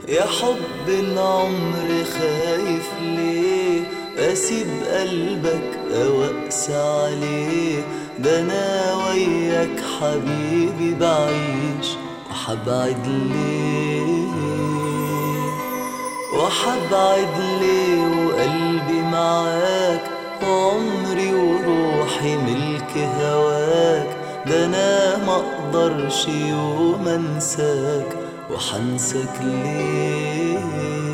يا حب العمر خايف ليه اسيب قلبك او اقسى عليه ده انا وياك حبيبي بعيش وحبعد ليه وحبعد ليه وقلبي معاك وعمري وروحي ملك هواك ده انا مقدرش يوم انساك وحنسك ليه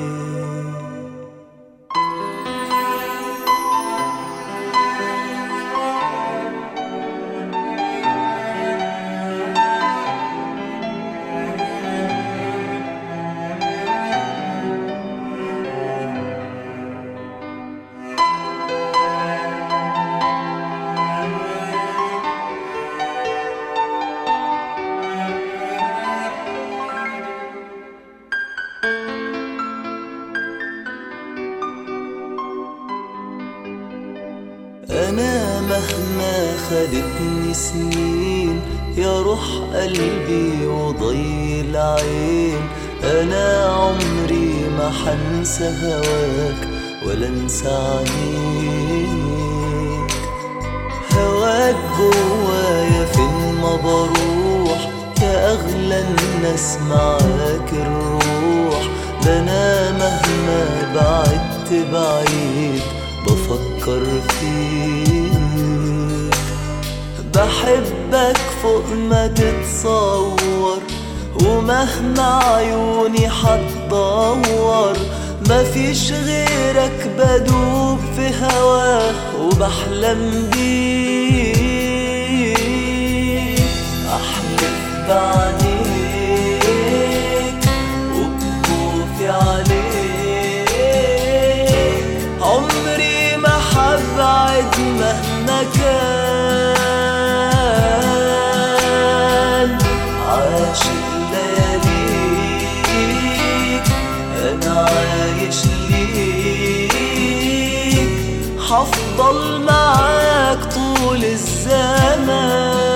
أنا مهما خدتني سنين يا روح قلبي وضي العين أنا عمري ما حنسى هواك ولا انسى عينيك هواك جوايا فين ما بروح يا أغلى الناس معاك الروح ده أنا مهما بعدت بعيد بفكر فيك بحبك فوق ما تتصور ومهما عيوني حتدور مفيش غيرك بدوب في هواه وبحلم بيك احلف بعينيك وبخوفي عليك عمري ما حبعد مهما كان عاشق لياليك انا عايش ليك حفضل معاك طول الزمان